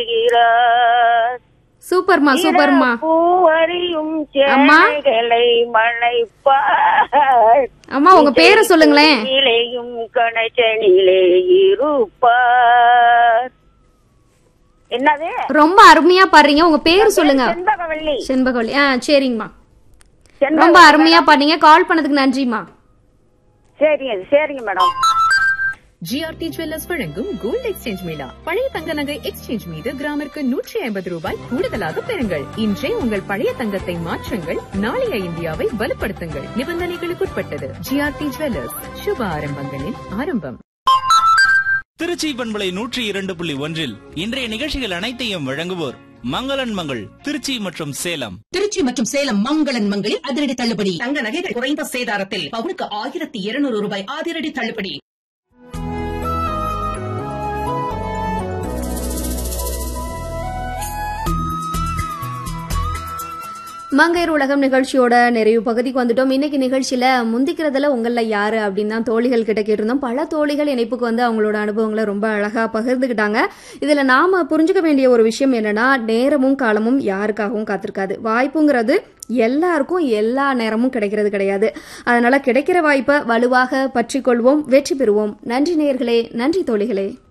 இருக்கிறார். சூப்பர்மா சூப்பர்மா பூவரியும் அம்மா. சேனைகளை மலைப்பார் அம்மா உங்க பேரை சொல்லுங்களேன் நிலையும் கணச்சனிலே இருப்பார் என்னது ரொம்ப அருமையா பாடுறீங்க உங்க பேர் சொல்லுங்க செண்பகவல்லி செண்பகவல்லி ஆ சரிங்கம்மா செண்பக- ரொம்ப அருமையா பாடுங்க கால் பண்ணதுக்கு நன்றிம்மா சரிங்க சரிங்க மேடம் ஜிஆர்டி ஜுவல்லர்ஸ் வழங்கும் கோல்ட் எக்ஸ்சேஞ்ச் மேளா பழைய தங்க நகை எக்ஸ்சேஞ்ச் மீது கிராமிற்கு நூற்றி ஐம்பது ரூபாய் கூடுதலாக பெறுங்கள் இன்றே உங்கள் பழைய தங்கத்தை மாற்றுங்கள் நாளைய இந்தியாவை வலுப்படுத்துங்கள் நிபந்தனைகளுக்குட்பட்டது ஜிஆர்டி ஜுவல்லர்ஸ் சுப ஆரம்பங்களின் ஆரம்பம் திருச்சி பண்பலை நூற்றி இரண்டு புள்ளி ஒன்றில் இன்றைய நிகழ்ச்சிகள் அனைத்தையும் வழங்குவோர் மங்களன் மங்கள் திருச்சி மற்றும் சேலம் திருச்சி மற்றும் சேலம் மங்களன் மங்களில் அதிரடி தள்ளுபடி தங்க நகைகள் குறைந்த சேதாரத்தில் பவுனுக்கு ஆயிரத்தி இருநூறு ரூபாய் அதிரடி தள்ளுபடி மங்கையர் உலகம் நிகழ்ச்சியோட நிறைவு பகுதிக்கு வந்துட்டோம் இன்னைக்கு நிகழ்ச்சியில முந்திக்கிறதுல உங்கள யாரு அப்படின்னு தான் தோழிகள் கிட்ட கேட்டிருந்தோம் பல தோழிகள் இணைப்புக்கு வந்து அவங்களோட அனுபவங்களை ரொம்ப அழகா பகிர்ந்துக்கிட்டாங்க இதுல நாம புரிஞ்சுக்க வேண்டிய ஒரு விஷயம் என்னன்னா நேரமும் காலமும் யாருக்காகவும் காத்திருக்காது வாய்ப்புங்கிறது எல்லாருக்கும் எல்லா நேரமும் கிடைக்கிறது கிடையாது அதனால கிடைக்கிற வாய்ப்பை வலுவாக பற்றிக்கொள்வோம் வெற்றி பெறுவோம் நன்றி நேயர்களே நன்றி தோழிகளே